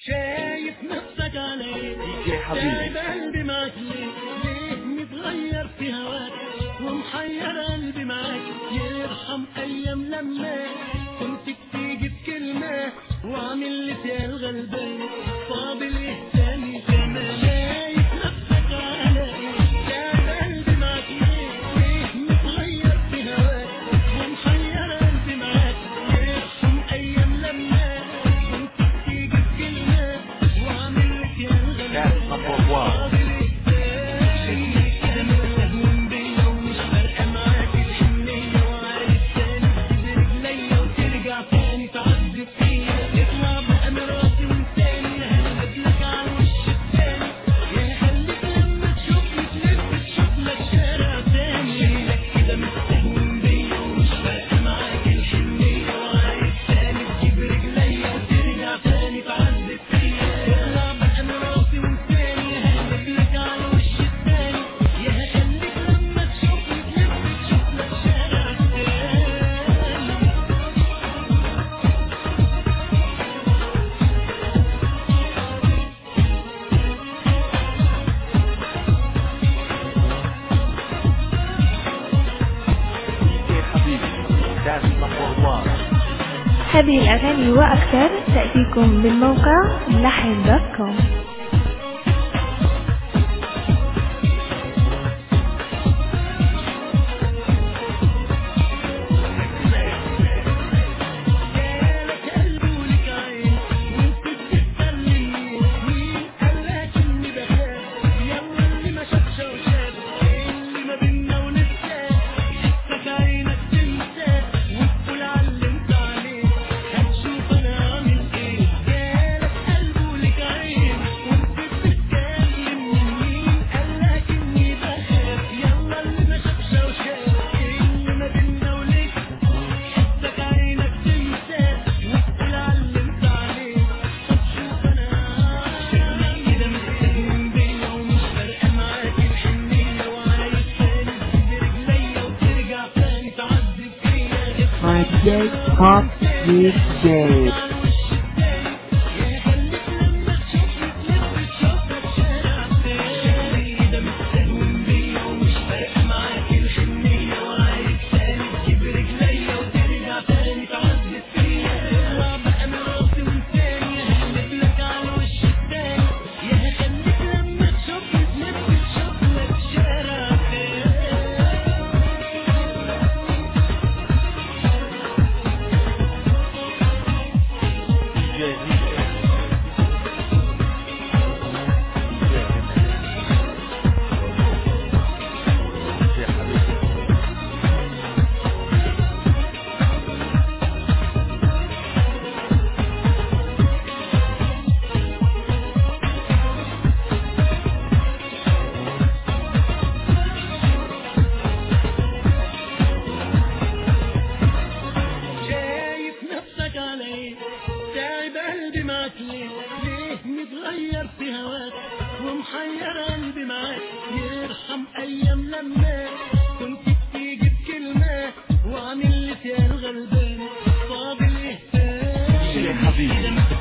شايف نفسك علي يا حبيبي. تعب قلبي معاك ليه ليه متغير في هواك ومحير قلبي معاك يرحم ايام لما كنت بتيجي بكلمة وعامل لي فيها الغلبان فاضل ايه تاني كمان شايف نفسك علي تعب قلبي معاك ليه ليه متغير في هواك ومحير قلبي معاك يرحم ايام لما كنت بتيجي بكلمة وعامل لي فيها الغلبان That's number one. يا حبيبي That's number one هذه الأغاني وأكثر تأتيكم بالموقع لحن دوت كوم DJ Pop DJ. شايف نفسك علي تعب قلبي معاك ليه ليه متغير في هواك ومحير قلبي معاك يرحم ايام لما كنت بتيجي بكلمة وعامل لي فيها الغلبان فاضل ايه تاني يا حبيبي